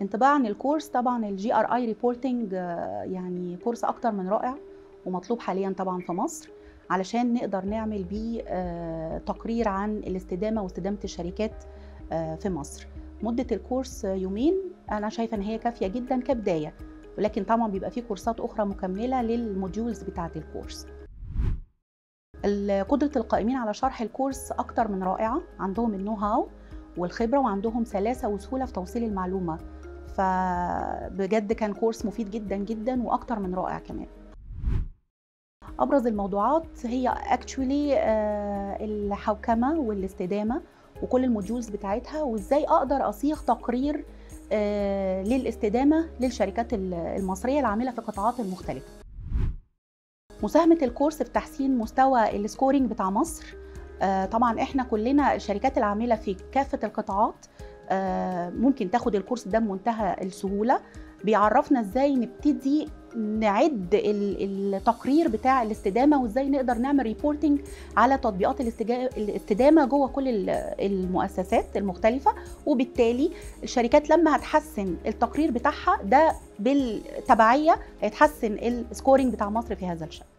انطباع عن الكورس طبعا الجي ار اي ريبورتنج يعني كورس اكتر من رائع ومطلوب حاليا طبعا في مصر علشان نقدر نعمل بيه آه، تقرير عن الاستدامه واستدامه الشركات آه، في مصر مده الكورس يومين انا شايفه ان هي كافيه جدا كبدايه ولكن طبعا بيبقى فيه كورسات اخرى مكمله للموديولز بتاعه الكورس قدرة القائمين على شرح الكورس أكتر من رائعة عندهم النو هاو والخبرة وعندهم سلاسة وسهولة في توصيل المعلومة فبجد كان كورس مفيد جدا جدا وأكتر من رائع كمان ابرز الموضوعات هي اكشولي الحوكمه والاستدامه وكل الموديولز بتاعتها وازاي اقدر اصيغ تقرير آه، للاستدامه للشركات المصريه العامله في القطاعات المختلفه مساهمه الكورس في تحسين مستوى السكورينج بتاع مصر آه، طبعا احنا كلنا الشركات العامله في كافه القطاعات آه، ممكن تاخد الكورس ده بمنتهى السهوله بيعرفنا ازاي نبتدي نعد التقرير بتاع الاستدامه وازاي نقدر نعمل ريبورتنج على تطبيقات الاستدامه جوه كل المؤسسات المختلفه وبالتالي الشركات لما هتحسن التقرير بتاعها ده بالتبعيه هيتحسن السكورينج بتاع مصر في هذا الشان